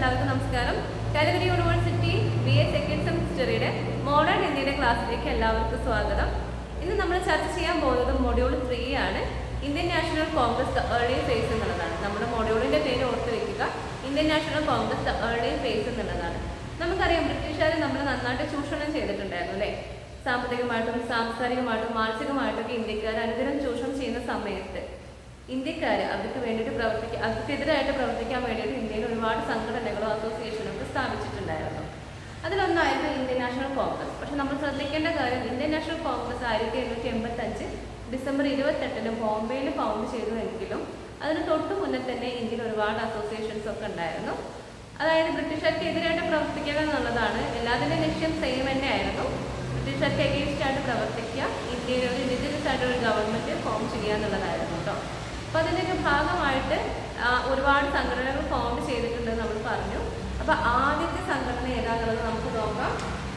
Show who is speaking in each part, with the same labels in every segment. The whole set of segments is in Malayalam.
Speaker 1: എല്ലാവർക്കും നമസ്കാരം Calicut University B A second സെമിസ്റ്ററിയുടെ മോഡേൺ ഇന്ത്യയുടെ ക്ലാസ്സിലേക്ക് എല്ലാവർക്കും സ്വാഗതം ഇന്ന് നമ്മൾ ചർച്ച ചെയ്യാൻ പോകുന്നത് മൊഡ്യൂൾ ത്രീ ആണ് Indian National Congress the early phase എന്നുള്ളതാണ് നമ്മുടെ മൊഡ്യൂളിന്റെ പേര് ഓർത്ത് വെക്കുക Indian National Congress the early phase എന്നുള്ളതാണ് നമുക്കറിയാം ബ്രിട്ടീഷുകാർ നമ്മൾ നന്നായിട്ട് ചൂഷണം ചെയ്തിട്ടുണ്ടായിരുന്നു അല്ലേ സാമ്പത്തികമായിട്ടും സാംസ്കാരികമായിട്ടും മാനസികമായിട്ടൊക്കെ ഇന്ത്യക്കാർ അനുദിനം ചൂഷണം ചെയ്യുന്ന സമയത്ത് ഇന്ത്യക്കാർ അവർക്ക് വേണ്ടിയിട്ട് പ്രവർത്തിക്കാൻ അവർക്കെതിരായിട്ട് പ്രവർത്തിക്കാൻ വേണ്ടിയിട്ട് ഇന്ത്യയിൽ ഒരുപാട് സംഘടനകളോ അസോസിയേഷനോ ഒക്കെ സ്ഥാപിച്ചിട്ടുണ്ടായിരുന്നു അതിലൊന്നായിരുന്നു ഇന്ത്യൻ നാഷണൽ കോൺഗ്രസ് പക്ഷെ നമ്മൾ ശ്രദ്ധിക്കേണ്ട കാര്യം ഇന്ത്യൻ നാഷണൽ കോൺഗ്രസ് ആയിരത്തി എണ്ണൂറ്റി എൺപത്തി അഞ്ച് ഡിസംബർ ഇരുപത്തെട്ടിന് ബോംബെയിൽ ഫൗണ്ട് ചെയ്തുവെങ്കിലും അതിന് തൊട്ട് മുന്നേ തന്നെ ഇന്ത്യയിൽ ഒരുപാട് അസോസിയേഷൻസ് ഒക്കെ ഉണ്ടായിരുന്നു അതായത് ബ്രിട്ടീഷുകാർക്ക് എതിരായിട്ട് പ്രവർത്തിക്കുക എന്നുള്ളതാണ് എല്ലാത്തിൻ്റെ ലക്ഷ്യം സെയിം തന്നെയായിരുന്നു ബ്രിട്ടീഷുകാർക്ക് എഗെയിൻസ്റ്റ് ആയിട്ട് പ്രവർത്തിക്കുക ഇന്ത്യയിൽ ഒരു ഇൻഡിജിനസ് ആയിട്ട് ഒരു ഗവൺമെന്റ് ഫോം ചെയ്യുക എന്നുള്ളതായിരുന്നു കേട്ടോ അപ്പോൾ അതിൻ്റെയൊക്കെ ഭാഗമായിട്ട് ആ, ഒരുപാട് സംഘടനകൾ ഫോം ചെയ്തിട്ടുണ്ടെന്ന് നമ്മൾ പറഞ്ഞു അപ്പോൾ ആദ്യത്തെ സംഘടന ഏതാണെന്നുള്ളത് നമുക്ക് നോക്കാം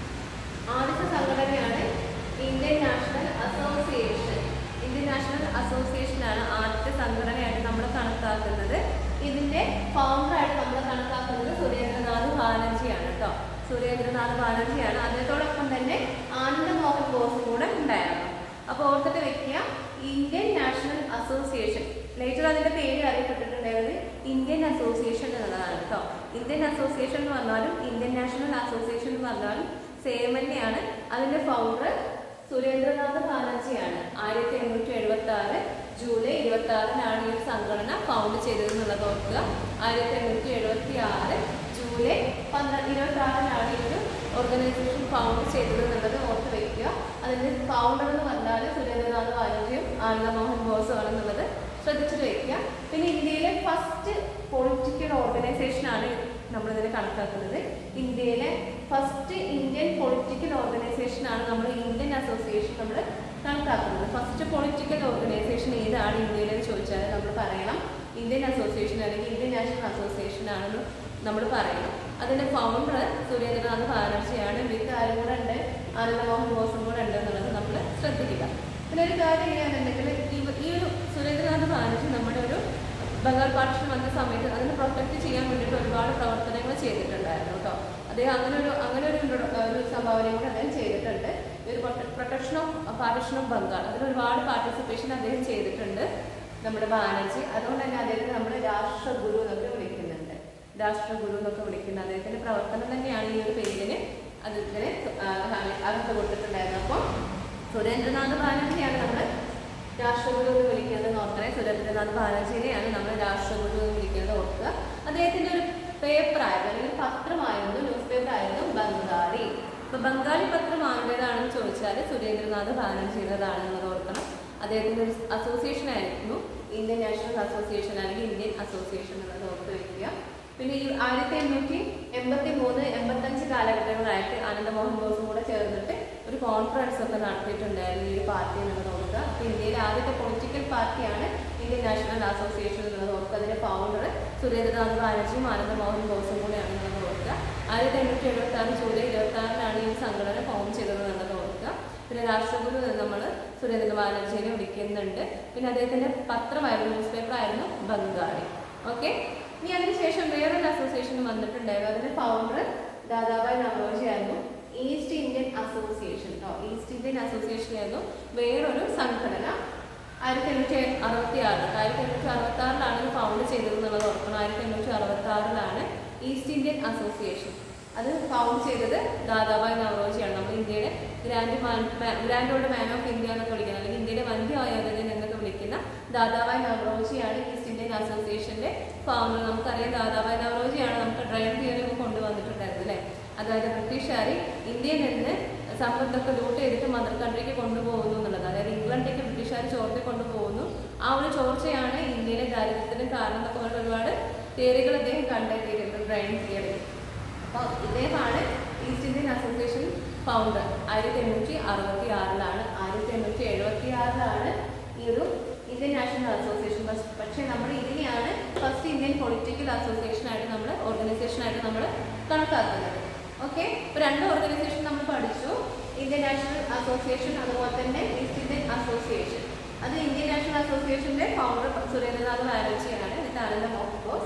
Speaker 1: ആദ്യത്തെ സംഘടനയാണ് ഇന്ത്യൻ നാഷണൽ അസോസിയേഷൻ ഇന്ത്യൻ നാഷണൽ അസോസിയേഷനാണ് ആദ്യത്തെ സംഘടനയായിട്ട് നമ്മൾ കണക്കാക്കുന്നത് ഇതിന്റെ ഫൗണ്ടറായിട്ട് നമ്മൾ കണക്കാക്കുന്നത് സുരേന്ദ്രനാഥ് ബാനർജിയാണ് കേട്ടോ സുരേന്ദ്രനാഥ് ബാനർജിയാണ് അദ്ദേഹത്തോടൊപ്പം തന്നെ ആനന്ദ മോഹൻ ബോസും കൂടെ ഉണ്ടായിരുന്നു അപ്പോൾ ഓർത്തിട്ട് വെക്കുക ഇന്ത്യൻ നാഷണൽ അസോസിയേഷൻ ലേറ്റർ അതിന്റെ പേര് അറിയപ്പെട്ടിട്ടുണ്ടായത് ഇന്ത്യൻ അസോസിയേഷൻ എന്നുള്ളതാണ് കേട്ടോ ഇന്ത്യൻ അസോസിയേഷൻ എന്ന് പറഞ്ഞാലും ഇന്ത്യൻ നാഷണൽ അസോസിയേഷൻ എന്ന് പറഞ്ഞാലും സെയിം തന്നെയാണ് അതിന്റെ ഫൗണ്ടർ സുരേന്ദ്രനാഥ് ബാനർജിയാണ് ആയിരത്തി എണ്ണൂറ്റി എഴുപത്തി ആറ് ജൂലൈ ഇരുപത്തി ആറിനാണ് ഈ ഒരു സംഘടന ഫൗണ്ട് ചെയ്തത് എന്നുള്ളത് ഓർക്കുക ആയിരത്തി എണ്ണൂറ്റി എഴുപത്തി ആറ് ജൂലൈ പന്ത്രണ്ട് ഇരുപത്തി ആറിനാണ് ഈ ഒരു ഓർഗനൈസേഷൻ ഫൗണ്ട് ചെയ്തത് എന്നുള്ളത് ഓർത്ത് വെക്കുക അതിന്റെ ഫൗണ്ടർ എന്ന് പറഞ്ഞാൽ സുരേന്ദ്രനാഥ് ബാനർജിയും ആനന്ദമോഹൻ ബോസും ആണെന്നുള്ളത് ശ്രദ്ധിച്ചിട്ട് വെക്കുക പിന്നെ ഇന്ത്യയിലെ ഫസ്റ്റ് പൊളിറ്റിക്കൽ ഓർഗനൈസേഷൻ ആണ് നമ്മളിതിനെ കണക്കാക്കുന്നത് ഇന്ത്യയിലെ ഫസ്റ്റ് ഇന്ത്യൻ പൊളിറ്റിക്കൽ ഓർഗനൈസേഷൻ ആണ് നമ്മൾ ഇന്ത്യൻ അസോസിയേഷൻ നമ്മൾ കണക്കാക്കുന്നത് ഫസ്റ്റ് പൊളിറ്റിക്കൽ ഓർഗനൈസേഷൻ ഏതാണ് ഇന്ത്യയിലെന്ന് ചോദിച്ചാൽ നമ്മൾ പറയണം ഇന്ത്യൻ അസോസിയേഷൻ അല്ലെങ്കിൽ ഇന്ത്യൻ നാഷണൽ അസോസിയേഷൻ ആണെന്ന് നമ്മൾ പറയണം അതിന്റെ ഫൗണ്ടർ സുരേന്ദ്രനാഥ് ബാനർജിയാണ് വിത്ത് ആരും കൂടെ ഉണ്ട് ആനന്ദമോഹൻ ബോസും കൂടെ ഉണ്ട് എന്നുള്ളത് നമ്മൾ ശ്രദ്ധിക്കുക പിന്നെ ഒരു കാര്യം ചെയ്യാന്നുണ്ടെങ്കിൽ ഈ- ഈ ഒരു സുരേന്ദ്രനാഥ് ബാനർജി നമ്മുടെ ഒരു ബംഗാൾ പാർട്ടിഷൻ വന്ന സമയത്ത് അതിനെ പ്രൊട്ടക്ട് ചെയ്യാൻ വേണ്ടിയിട്ട് ഒരുപാട് പ്രവർത്തനങ്ങൾ ചെയ്തിട്ടുണ്ടായിരുന്നു കേട്ടോ അദ്ദേഹം അങ്ങനെ ഒരു അങ്ങനെ ഒരു ഇൻട്രോ- ഒരു സംഭാവനയും കൂടെ അദ്ദേഹം ചെയ്തിട്ടുണ്ട് ഈ ഒരു protection of partition of Bengal അതിൽ ഒരുപാട് പാർട്ടിസിപ്പേഷൻ അദ്ദേഹം ചെയ്തിട്ടുണ്ട് നമ്മുടെ ബാനർജി അതുകൊണ്ട് തന്നെ അദ്ദേഹത്തെ നമ്മൾ രാഷ്ട്രഗുരു എന്നൊക്കെ വിളിക്കുന്നുണ്ട് രാഷ്ട്രഗുരു എന്നൊക്കെ വിളിക്കുന്നത് അദ്ദേഹത്തിന്റെ പ്രവർത്തനം തന്നെയാണ് ഈ ഒരു പേരിന് അദ്ദേഹത്തിന് അകത്ത് കൊടുത്തിട്ടുണ്ടായിരുന്നത് അപ്പോൾ സുരേന്ദ്രനാഥ് ബാനർജിയാണ് നമ്മൾ രാഷ്ട്രഗുരു എന്ന് വിളിക്കുന്നത് ഓർക്കണേ സുരേന്ദ്രനാഥ് ബാനർജിനെയാണ് നമ്മൾ രാഷ്ട്രഗുരു എന്ന് വിളിക്കുന്നത് ഓർക്കുക അദ്ദേഹത്തിന്റെ ഒരു പേപ്പർ ആയിരുന്നു അല്ലെങ്കിൽ പത്രമായിരുന്നു ന്യൂസ് പേപ്പർ ആയിരുന്നു ബംഗാളി അപ്പൊ ബംഗാളി പത്രം ആരുടേതാണെന്ന് ചോദിച്ചാൽ സുരേന്ദ്രനാഥ് ബാനർജിയുടേതാണെന്നുള്ളത് ഓർക്കണം അദ്ദേഹത്തിന്റെ ഒരു അസോസിയേഷൻ ആയിരുന്നു ഇന്ത്യൻ നാഷണൽ അസോസിയേഷൻ അല്ലെങ്കിൽ ഇന്ത്യൻ അസോസിയേഷൻ എന്നുള്ളത് ഓർത്ത് വെക്കുക പിന്നെ ഈ ആയിരത്തി എണ്ണൂറ്റി എൺപത്തി മൂന്ന് എൺപത്തഞ്ച് കാലഘട്ടങ്ങളായിട്ട് ആനന്ദമോഹൻ ബോസും കൂടെ ചേർന്നിട്ട് ഒരു കോൺഫറൻസ് ഒക്കെ നടത്തിയിട്ടുണ്ടായിരുന്നു ഈ ഒരു പാർട്ടി എന്നുള്ളത് ഓർക്കുക അപ്പൊ ഇന്ത്യയിലെ ആദ്യത്തെ പൊളിറ്റിക്കൽ പാർട്ടിയാണ് ഇന്ത്യൻ നാഷണൽ അസോസിയേഷൻ എന്നുള്ളത് ഓർക്കുക അതിന്റെ ഫൗണ്ടർ സുരേന്ദ്രനാഥ് ബാനർജിയും ആനന്ദമോഹൻ ബോസും കൂടെയാണ് എന്നുള്ളത് ഓർക്കുക ആയിരത്തി എണ്ണൂറ്റി എഴുപത്തി ആറ് ജൂലൈ ഇരുപത്തി ആറിനാണ് ഈ സംഘടന ഫോം ചെയ്തത് എന്നുള്ളത് ഓർക്കുക പിന്നെ രാഷ്ട്രഗുരു എന്ന് നമ്മൾ സുരേന്ദ്ര ബാനർജിനെ വിളിക്കുന്നുണ്ട് പിന്നെ അദ്ദേഹത്തിന്റെ പത്രമായിരുന്നു ന്യൂസ് പേപ്പർ ആയിരുന്നു ബംഗാളി ഓക്കെ ഇനി അതിനുശേഷം വേറൊരു അസോസിയേഷൻ വന്നിട്ടുണ്ടായിരുന്നു അതിന്റെ ഫൗണ്ടർ ദാദാബായ് നവറോജി ആയിരുന്നു ഈസ്റ്റ് ഇന്ത്യൻ അസോസിയേഷൻ കേട്ടോ ഈസ്റ്റ് ഇന്ത്യൻ അസോസിയേഷൻ ആയിരുന്നു വേറൊരു സംഘടന ആയിരത്തി എണ്ണൂറ്റി അറുപത്തി ആറ് ആയിരത്തി എണ്ണൂറ്റി അറുപത്തി ആറിലാണ് ഇത് ഫൗണ്ട് ചെയ്തത് എന്നുള്ളത് ഓർക്കണം ആയിരത്തി എണ്ണൂറ്റി അറുപത്തി ആറിലാണ് ഈസ്റ്റ് ഇന്ത്യൻ അസോസിയേഷൻ അത് ഫൗണ്ട് ചെയ്തത് ദാദാബായ് നവറോജിയാണ് നമ്മൾ ഇന്ത്യയുടെ grand man grand old man of India എന്നൊക്കെ വിളിക്കുന്നത് അല്ലെങ്കിൽ ഇന്ത്യയുടെ വന്ധ്യമായോധകൻ എന്നൊക്കെ വിളിക്കുന്ന ദാദാബായ് നവറോജിയാണ് ഈസ്റ്റ് ഇന്ത്യൻ അസോസിയേഷന്റെ ഫൗണ്ടർ നമുക്കറിയാം ദാദാബായ് നവറോജിയാണ് നമുക്ക് ഡ്രൈൻ തിയറി ഒക്കെ കൊണ്ടുവന്നിട്ടുണ്ടായിരുന്നു അല്ലേ അതായത് ബ്രിട്ടീഷുകാർ ഇന്ത്യയിൽ നിന്ന് സമ്പത്തൊക്കെ ലൂട്ട് ചെയ്തിട്ട് മദർ കൺട്രിക്ക് കൊണ്ടുപോകുന്നു എന്നുള്ളത് അതായത് ഇംഗ്ലണ്ടിലേക്ക് ബ്രിട്ടീഷുകാർ ചോർത്തി കൊണ്ടുപോകുന്നു ആ ഒരു ചോർച്ചയാണ് ഇന്ത്യയിലെ ദാരിദ്ര്യത്തിന് കാരണം എന്നൊക്കെ പറഞ്ഞിട്ട് ഒരുപാട് തിയറികൾ അദ്ദേഹം കണ്ടെത്തിയിട്ടുണ്ട് ഡ്രൈൻ തിയറി അപ്പോൾ ഇദ്ദേഹമാണ് ഈസ്റ്റ് ഇന്ത്യൻ അസോസിയേഷൻ ഫൗണ്ടർ ആയിരത്തി എണ്ണൂറ്റി അറുപത്തി ആറിലാണ് ആയിരത്തി എണ്ണൂറ്റി എഴുപത്തി ആറിലാണ് ഈ ഒരു ഇന്ത്യൻ നാഷണൽ അസോസിയേഷൻ പക്ഷേ നമ്മൾ ഇതിനെയാണ് ഫസ്റ്റ് ഇന്ത്യൻ പൊളിറ്റിക്കൽ അസോസിയേഷൻ ആയിട്ട് നമ്മൾ ഓർഗനൈസേഷൻ ആയിട്ട് നമ്മൾ കണക്കാക്കുന്നത് ഓക്കെ ഇപ്പോൾ രണ്ട് ഓർഗനൈസേഷൻ നമ്മൾ പഠിച്ചു ഇന്ത്യൻ നാഷണൽ അസോസിയേഷൻ അതുപോലെ തന്നെ ഈസ്റ്റ് ഇന്ത്യൻ അസോസിയേഷൻ അത് ഇന്ത്യൻ നാഷണൽ അസോസിയേഷന്റെ ഫൗണ്ടർ സുരേന്ദ്രനാഥ് ബാനർജിയാണ് എന്നിട്ട് ആനന്ദ മോഹൻ ബോസ്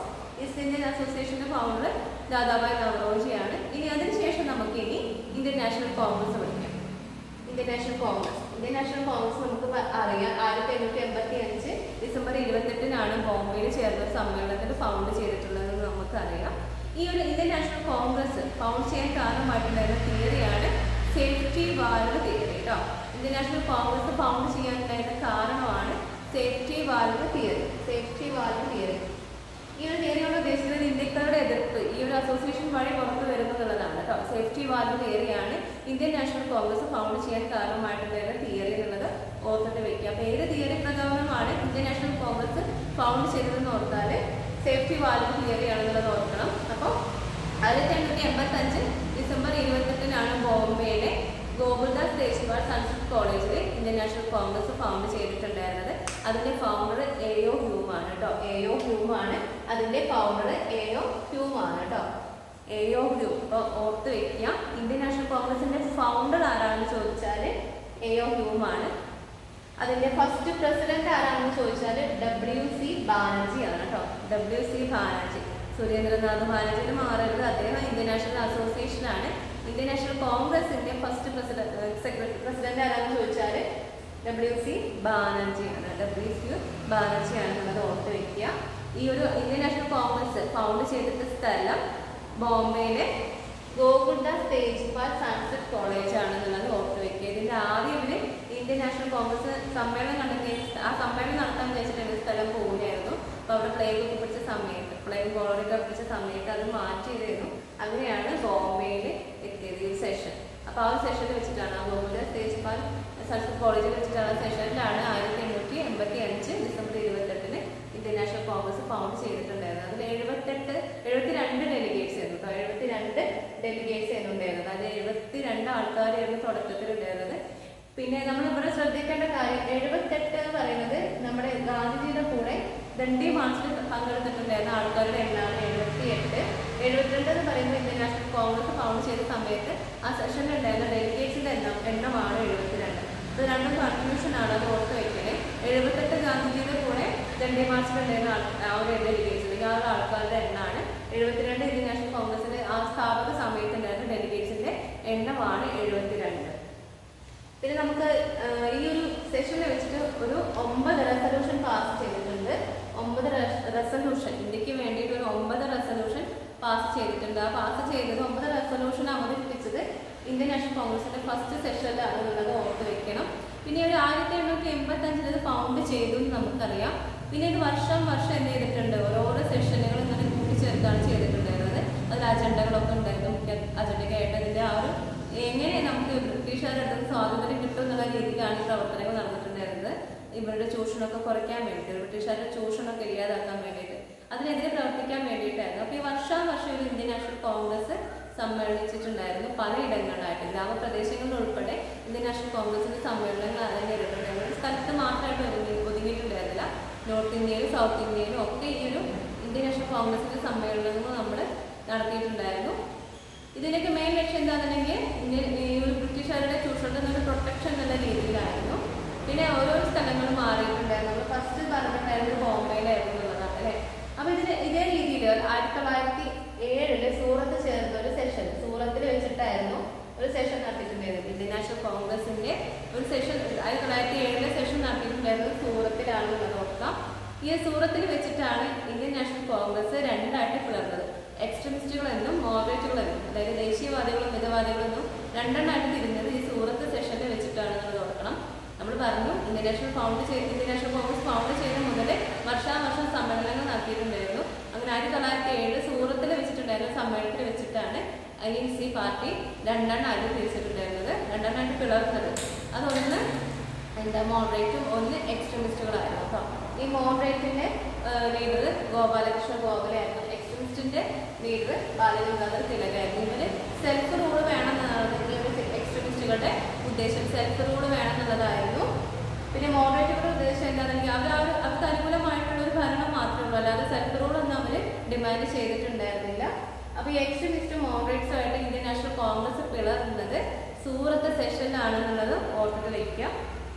Speaker 1: ഈസ്റ്റ് ഇന്ത്യൻ അസോസിയേഷന്റെ ഫൗണ്ടർ ദാദാഭായ് നവറോജിയാണ് ഇനി അതിനുശേഷം നമുക്ക് ഇനി ഇന്ത്യൻ നാഷണൽ കോൺഗ്രസ് പഠിക്കാം ഇന്ത്യൻ നാഷണൽ കോൺഗ്രസ് ഇന്ത്യൻ നാഷണൽ കോൺഗ്രസ് നമുക്ക് പ- അറിയാം ആയിരത്തി എണ്ണൂറ്റി എൺപത്തി അഞ്ച് ഡിസംബർ ഇരുപത്തെട്ടിനാണ് ബോംബെയിൽ ചേർന്ന ഒരു സമ്മേളനത്തിൽ ഫൗണ്ട് ചെയ്തിട്ടുള്ളതെന്ന് നമുക്കറിയാം ഈ ഒരു ഇന്ത്യൻ നാഷണൽ കോൺഗ്രസ് ഫൗണ്ട് ചെയ്യാൻ കാരണമായിട്ടുണ്ടായിരുന്ന തിയറിയാണ് സേഫ്റ്റി വാൽവ് തിയറി കേട്ടോ ഇന്ത്യൻ നാഷണൽ കോൺഗ്രസ് ഫൗണ്ട് ചെയ്യാനുണ്ടായിരുന്ന കാരണമാണ് safety valve theory safety valve theory ഈ ഒരു തിയറി കൊണ്ട് ഉദ്ദേശിക്കുന്നത് ഇന്ത്യക്കാരുടെ എതിർപ്പ് ഈ ഒരു അസോസിയേഷൻ വഴി പുറത്തു വരുമെന്നുള്ളതാണ് കേട്ടോ സേഫ്റ്റി വാൽവ് തിയറിയാണ് ഇന്ത്യൻ നാഷണൽ കോൺഗ്രസ് ഫൗണ്ട് ചെയ്യാൻ കാരണമായിട്ടുള്ള തിയറി എന്നുള്ളത് ഓർത്തിട്ട് വെക്കുക അപ്പൊ ഏത് തിയറി പ്രകാരമാണ് ഇന്ത്യൻ നാഷണൽ കോൺഗ്രസ് ഫൗണ്ട് ചെയ്തതെന്ന് ഓർത്താൽ സേഫ്റ്റി വാൽവ് തിയറി ആണെന്നുള്ളത് ഓർക്കണം അപ്പോൾ ആയിരത്തി എണ്ണൂറ്റി എൺപത്തി അഞ്ച് ഡിസംബർ ഇരുപത്തെട്ടിനാണ് ബോംബെയിലെ ഗോകുൽദാസ് ദേശവാൾ സൺസ്കൃത് കോളേജിൽ ഇന്ത്യൻ നാഷണൽ കോൺഗ്രസ് ഫൗണ്ട് ചെയ്തിട്ടുണ്ടായിരുന്നത് അതിന്റെ ഫൗണ്ടർ എയോ ഹ്യൂം ആണ് കേട്ടോ എയോ ഹ്യൂം ആണ് അതിന്റെ ഫൗണ്ടർ എയോ ഹ്യൂം ആണ് കേട്ടോ എയോ ഹ്യൂം അപ്പൊ ഓർത്ത് വെക്കുക ഇന്ത്യൻ നാഷണൽ കോൺഗ്രസിന്റെ ഫൗണ്ടർ ആരാണെന്ന് ചോദിച്ചാൽ എയോ ഹ്യൂം ആണ് അതിന്റെ ഫസ്റ്റ് പ്രസിഡന്റ് ആരാണെന്ന് ചോദിച്ചാൽ ഡബ്ല്യു സി ബാനർജി ആണ് കേട്ടോ ഡബ്ല്യു സി ബാനർജി സുരേന്ദ്രനാഥ് ബാനർജിയുടെ മാറരുത് അദ്ദേഹം ഇന്ത്യൻ നാഷണൽ അസോസിയേഷൻ ആണ് ഇന്ത്യൻ നാഷണൽ കോൺഗ്രസിന്റെ ഫസ്റ്റ് പ്രസിഡന്റ് സെക്രട്ടറി പ്രസിഡന്റ് ആരാണെന്ന് ചോദിച്ചാൽ ഡബ്ല്യു സി ബാനർജി ആണ് ഡബ്ല്യു സി ബാനർജി ആണെന്നുള്ളത് ഓർത്ത് വെക്കുക ഈ ഒരു ഇന്ത്യൻ നാഷണൽ കോൺഗ്രസ് ഫൗണ്ട് ചെയ്തിട്ട സ്ഥലം ബോംബെയിലെ ഗോകുൽദാസ് തേജ്പാൽ സൺസെറ്റ് കോളേജ് ആണെന്നുള്ളത് ഓർത്ത് വെക്കുക ഇതിന്റെ ആദ്യം ഇവര് ഇന്ത്യൻ നാഷണൽ കോൺഗ്രസ് സമ്മേളനം കണ്ടെത്തിയ ആ സമ്മേളനം നടത്താൻ വിചാരിച്ചിട്ട് സ്ഥലം പോകുകയായിരുന്നു അപ്പൊ അവിടെ പ്ലേഗ് ഒക്കെ പിടിച്ച സമയത്ത് പ്ലേഗ് കോളറൊക്കെ പിടിച്ച സമയത്ത് അത് മാറ്റിയതായിരുന്നു അങ്ങനെയാണ് ബോംബെയിൽ എത്തിയത് ഈ സെഷൻ അപ്പൊ ആ ഒരു സെഷനിൽ വെച്ചിട്ടാണ് ആ ഗോകുൽദാസ് തേജ്പാൽ സൺസെറ്റ് കോളേജിൽ വെച്ചിട്ടാണ് ആ സെഷനിലാണ് ആയിരത്തി എണ്ണൂറ്റി എൺപത്തി അഞ്ച് ഡിസംബർ ഇരുപത്തെട്ടിന് ഇന്ത്യൻ നാഷണൽ കോൺഗ്രസ് ഫൗണ്ട് ചെയ്തിട്ടുണ്ടായിരുന്നത് അതിൽ എഴുപത്തെട്ട് എഴുപത്തിരണ്ട് ഡെലിഗേറ്റ്സ് ആയിരുന്നു കേട്ടോ എഴുപത്തിരണ്ട് ഡെലിഗേറ്റ്സ് ആയിരുന്നു ഉണ്ടായിരുന്നത് അത് എഴുപത്തിരണ്ട് ആൾക്കാരായിരുന്നു തുടക്കത്തിൽ ഉണ്ടായിരുന്നത് പിന്നെ നമ്മൾ ഇവിടെ ശ്രദ്ധിക്കേണ്ട കാര്യം എഴുപത്തെട്ട് എന്ന് പറയുന്നത് നമ്മുടെ ഗാന്ധിജിയുടെ കൂടെ ദണ്ഡി മാർച്ചിൽ പങ്കെടുത്തിട്ടുണ്ടായിരുന്ന ആൾക്കാരുടെ എണ്ണമാണ് എഴുപത്തി എട്ട് എഴുപത്തിരണ്ട് എന്ന് പറയുമ്പോൾ ഇന്ത്യൻ നാഷണൽ കോൺഗ്രസ് ഫൗണ്ട് ചെയ്ത സമയത്ത് ആ സെഷനിൽ ഉണ്ടായിരുന്ന ഡെലിഗേറ്റ്സിന്റെ എണ്ണം എണ്ണമാണ് എഴുപത്തിരണ്ട് ഇത് രണ്ടും കൺഫ്യൂഷൻ ആണ് അത് ഓർത്ത് വെക്കണേ എഴുപത്തെട്ട് ഗാന്ധിജിയുടെ കൂടെ ദണ്ഡി മാർച്ചിലുണ്ടായിരുന്ന ആൾ- ആ ഒരു ഡെലിഗേറ്റ്സ് അല്ലെങ്കിൽ ആ ഒരു ആൾക്കാരുടെ എണ്ണമാണ് എഴുപത്തിരണ്ട് ഇന്ത്യൻ നാഷണൽ കോൺഗ്രസിന്റെ ആ സ്ഥാപക സമയത്തുണ്ടായിരുന്ന ഡെലിഗേറ്റ്സിന്റെ എണ്ണമാണ് എഴുപത്തിരണ്ട് പിന്നെ നമുക്ക് ആ, ഈ ഒരു സെഷനിൽ വെച്ചിട്ട് ഒരു ഒമ്പത് റെസൊല്യൂഷൻ പാസ് ചെയ്തിട്ടുണ്ട് ഒമ്പത് റെസൊല്യൂഷൻ ഇന്ത്യക്ക് വേണ്ടിയിട്ട് ഒരു ഒമ്പത് റെസൊല്യൂഷൻ പാസ് ചെയ്തിട്ടുണ്ട് ആ പാസ് ചെയ്തത് ഒമ്പത് റെസൊല്യൂഷൻ അവതരിപ്പിച്ചത് ഇന്ത്യൻ നാഷണൽ കോൺഗ്രസിന്റെ ഫസ്റ്റ് സെഷനിലാണ് എന്നുള്ളത് ഓർത്ത് വെക്കണം പിന്നെ ഒരു ആയിരത്തി എണ്ണൂറ്റി എൺപത്തി അഞ്ചിൽ ഇത് ഫൗണ്ട് ചെയ്തു എന്ന് നമുക്കറിയാം പിന്നെ ഇത് വർഷം വർഷം എന്ത് ചെയ്തിട്ടുണ്ട് ഓരോരോ സെഷനുകൾ ഇങ്ങനെ കൂട്ടിച്ചേർത്താണ് ചെയ്തിട്ടുണ്ടായിരുന്നത് അതിൽ അജണ്ടകളൊക്കെ ഉണ്ടായിരുന്നു മുഖ്യ അജണ്ടയ്ക്കായിട്ട് അതിന്റെ ആ ഒരു എങ്ങനെ നമുക്ക് ബ്രിട്ടീഷുകാരുടെ അടുത്ത് നിന്ന് സ്വാതന്ത്ര്യം കിട്ടും എന്നുള്ള രീതിയിലാണ് ഈ പ്രവർത്തനങ്ങൾ നടന്നിട്ടുണ്ടായിരുന്നത് ഇവരുടെ ചൂഷണമൊക്കെ കുറയ്ക്കാൻ വേണ്ടിയിട്ട് ബ്രിട്ടീഷുകാരുടെ ചൂഷണമൊക്കെ ഇല്ലാതാക്കാൻ വേണ്ടിയിട്ട് അതിനെതിരെ പ്രവർത്തിക്കാൻ വേണ്ടിയിട്ടായിരുന്നു അപ്പോൾ ഈ വർഷാവർഷം ഒരു ഇന്ത്യൻ നാഷണൽ കോൺഗ്രസ് സമ്മേളിച്ചിട്ടുണ്ടായിരുന്നു പലയിടങ്ങളിലായിട്ട് ഗ്രാമപ്രദേശങ്ങളിൽ ഉൾപ്പെടെ ഇന്ത്യൻ നാഷണൽ കോൺഗ്രസിന്റെ സമ്മേളനങ്ങൾ അരങ്ങേറിയിട്ടുണ്ടായിരുന്നു ഒരു സ്ഥലത്ത് മാത്രമായിട്ട് ഒതുങ്ങി ഒതുങ്ങിയിട്ടുണ്ടായിരുന്നില്ല നോർത്ത് ഇന്ത്യയിലും സൗത്ത് ഇന്ത്യയിലും ഒക്കെ ഈ ഒരു ഇന്ത്യൻ നാഷണൽ കോൺഗ്രസിന്റെ സമ്മേളനങ്ങൾ നമ്മൾ നടത്തിയിട്ടുണ്ടായിരുന്നു ഇതിലേക്ക് മെയിൻ ലക്ഷ്യം എന്താണെന്നുണ്ടെങ്കിൽ ഇന്ത്യൻ ഈ ഒരു ബ്രിട്ടീഷുകാരുടെ ചൂഷണത്തിൽ നിന്ന് പ്രൊട്ടക്ഷൻ എന്നുള്ള രീതിയിലായിരുന്നു പിന്നെ ഓരോ സ്ഥലങ്ങളും മാറിയിട്ടുണ്ടായിരുന്നു നമ്മൾ ഫസ്റ്റ് പറഞ്ഞിട്ടുണ്ടായിരുന്നത് ബോംബെയിലായിരുന്നു എന്നുള്ളതാണ് അല്ലേ അപ്പൊ ഇതിന് ഇതേ രീതിയിൽ ആയിരത്തി തൊള്ളായിരത്തി ഏഴില് സൂറത്ത് ചേർന്ന ഒരു സെഷൻ സൂറത്തിൽ വെച്ചിട്ടായിരുന്നു ഒരു സെഷൻ നടത്തിയിട്ടുണ്ടായിരുന്നത് ഇന്ത്യൻ നാഷണൽ കോൺഗ്രസിന്റെ ഒരു സെഷൻ ആയിരത്തി തൊള്ളായിരത്തി ഏഴിലെ സെഷൻ നടത്തിയിട്ടുണ്ടായിരുന്നത് സൂറത്തിലാണെന്നുള്ളത് ഓർക്കാം ഈ സൂറത്തിൽ വെച്ചിട്ടാണ് ഇന്ത്യൻ നാഷണൽ കോൺഗ്രസ് രണ്ടായിട്ട് പിളർന്നത് എക്സ്ട്രീമിസ്റ്റുകൾ എന്നും മോഡറേറ്റുകൾ എന്നും അതായത് ദേശീയവാദികളും മിതവാദികളും എന്നും രണ്ടെണ്ണമായിട്ട് തിരിഞ്ഞത് ഈ സൂറത്ത് സെഷനിൽ വെച്ചിട്ടാണ് എന്നുള്ളത് ഓർക്കണം നമ്മൾ പറഞ്ഞു ഇന്ത്യൻ നാഷണൽ ഫൗണ്ട് ചെയ്ത് ഇന്ത്യൻ നാഷണൽ കോൺഗ്രസ് ഫൗണ്ട് ചെയ്ത മുതൽ വർഷാവർഷം സമ്മേളനങ്ങൾ നടത്തിയിട്ടുണ്ടായിരുന്നു അങ്ങനെ ആയിരത്തി തൊള്ളായിരത്തി ഏഴ് സൂറത്തിൽ വെച്ചിട്ടുണ്ടായിരുന്ന സമ്മേളനത്തിൽ വെച്ചിട്ടാണ് ഐ എൻ സി പാർട്ടി രണ്ടെണ്ണമായിട്ട് തിരിച്ചിട്ടുണ്ടായിരുന്നത് രണ്ടെണ്ണമായിട്ട് പിളർന്നത് അതൊന്ന് എന്താ മോഡറേറ്റും ഒന്ന് എക്സ്ട്രീമിസ്റ്റുകളായിരുന്നു കേട്ടോ ഈ മോഡറേറ്റിന്റെ ലീഡർ ഗോപാലകൃഷ്ണ ഗോഖലെയായിരുന്നു എക്സ്ട്രീമിസ്റ്റിന്റെ ലീഡർ ബാലഗംഗാധർ തിലകായിരുന്നു ഇവര് സെൽഫ് റൂൾ വേണം എന്നതാണ് ഈ ഒരു എക്സ്ട്രീമിസ്റ്റുകളുടെ ഉദ്ദേശം സെൽഫ് റൂൾ വേണം എന്നുള്ളതായിരുന്നു പിന്നെ മോഡറേറ്റുകളുടെ ഉദ്ദേശം എന്താണെന്നുണ്ടെങ്കിൽ അവർ ആ ഒരു അവർക്ക് അനുകൂലമായിട്ടുള്ള ഒരു ഭരണം മാത്രമേ ഉള്ളൂ അല്ലാതെ സെൽഫ് റൂൾ ഒന്നും അവർ ഡിമാൻഡ് ചെയ്തിട്ടുണ്ടായിരുന്നില്ല അപ്പൊ ഈ എക്സ്ട്രീമിസ്റ്റും മോഡറേറ്റ്സും ആയിട്ട് ഇന്ത്യൻ നാഷണൽ കോൺഗ്രസ് പിളർന്നത് സൂറത്ത് സെഷനിലാണെന്നുള്ളത് ഓർത്തിട്ട് വയ്ക്കുക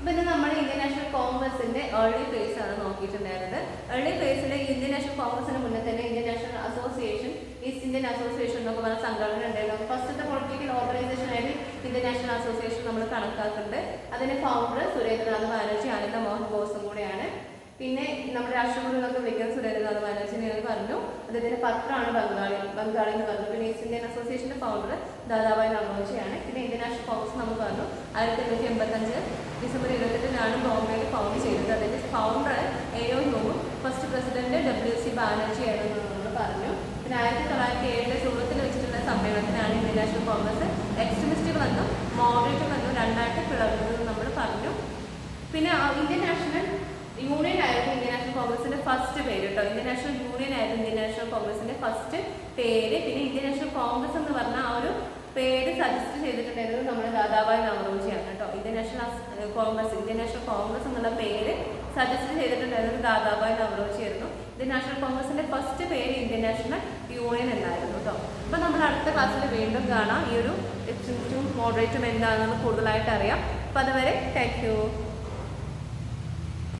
Speaker 1: പിന്നെ നമ്മൾ ഇന്ത്യൻ നാഷണൽ കോൺഗ്രസിന്റെ ഏർലി ഫേസ് ആണ് നോക്കിയിട്ടുണ്ടായിരുന്നത് ഏർലി ഫേസിൽ ഇന്ത്യൻ നാഷണൽ കോൺഗ്രസിന് മുന്നേ തന്നെ ഇന്ത്യൻ നാഷണൽ അസോസിയേഷൻ ഈസ്റ്റ് ഇന്ത്യൻ അസോസിയേഷൻ എന്നൊക്കെ പറഞ്ഞ സംഘടന ഉണ്ടായിരുന്നു ഫസ്റ്റത്തെ പൊളിറ്റിക്കൽ ഓർഗനൈസേഷൻ ആയിട്ട് ഇന്ത്യൻ നാഷണൽ അസോസിയേഷൻ നമ്മൾ കണക്കാക്കുന്നുണ്ട് അതിന്റെ ഫൗണ്ടർ സുരേന്ദ്രനാഥ് ബാനർജി ആനന്ദ മോഹൻ ബോസും കൂടെയാണ് പിന്നെ നമ്മുടെ രാഷ്ട്രപതി എന്നൊക്കെ വിളിക്കാൻ സുരേന്ദ്രനാഥ് ബാനർജി ഞാൻ പറഞ്ഞു അദ്ദേഹത്തിന്റെ പത്രമാണ് ബംഗാളി ബംഗാളി എന്ന് പറഞ്ഞു പിന്നെ ഈസ്റ്റ് ഇന്ത്യൻ അസോസിയേഷന്റെ ഫൗണ്ടർ ദാദാഭായ് നവറോജിയാണ് പിന്നെ ഇന്ത്യൻ നാഷണൽ കോൺഗ്രസ് നമ്മൾ പറഞ്ഞു ആയിരത്തി എണ്ണൂറ്റി എൺപത്തഞ്ച് ഡിസംബർ ഇരുപത്തെട്ടിനാണ് ബോംബെയിൽ ഫൗണ്ട് ചെയ്തത് അതിന്റെ ഫൗണ്ടർ എയോ നോവും first president W C Banerjee ആയിരുന്നു നമ്മൾ പറഞ്ഞു പിന്നെ ആയിരത്തി തൊള്ളായിരത്തി ഏഴിലെ സൂറത്തിൽ വെച്ചിട്ടുള്ള സമ്മേളനത്തിനാണ് ഇന്ത്യൻ നാഷണൽ കോൺഗ്രസ് എക്സ്ട്രീമിസ്റ്റുകൾ എന്നും മോഡറേറ്റുകൾ എന്നും രണ്ടായിട്ട് പിളർന്നത് നമ്മൾ പറഞ്ഞു പിന്നെ ആ ഇന്ത്യൻ നാഷണൽ യൂണിയൻ ആയിരുന്നു ഇന്ത്യൻ നാഷണൽ കോൺഗ്രസിന്റെ ഫസ്റ്റ് പേര് കേട്ടോ ഇന്ത്യൻ നാഷണൽ യൂണിയൻ ആയിരുന്നു ഇന്ത്യൻ നാഷണൽ കോൺഗ്രസിന്റെ ഫസ്റ്റ് പേര് പിന്നെ ഇന്ത്യൻ നാഷണൽ കോൺഗ്രസ് എന്ന് പറഞ്ഞ ആ ഒരു പേര് സജസ്റ്റ് ചെയ്തിട്ടുണ്ടായിരുന്നത് നമ്മുടെ ദാദാഭായ് നവറോജിയാണ് കേട്ടോ ഇന്ത്യൻ നാഷണൽ അസ്- കോൺഗ്രസ് ഇന്ത്യൻ നാഷണൽ കോൺഗ്രസ് എന്നുള്ള പേര് സജസ്റ്റ് ചെയ്തിട്ടുണ്ടായിരുന്നത് ദാദാഭായ് നവറോജി ആയിരുന്നു ഇന്ത്യൻ നാഷണൽ കോൺഗ്രസിന്റെ ഫസ്റ്റ് പേര് ഇന്ത്യൻ നാഷണൽ യൂണിയൻ എന്നായിരുന്നു കേട്ടോ അപ്പൊ നമ്മൾ അടുത്ത ക്ലാസ്സിൽ വീണ്ടും കാണാം ഈ ഒരു എക്സ്ട്രീമിസ്റ്റും മോഡറേറ്റും എന്താണെന്ന് കൂടുതലായിട്ട് അറിയാം അപ്പൊ അതുവരെ താങ്ക് യു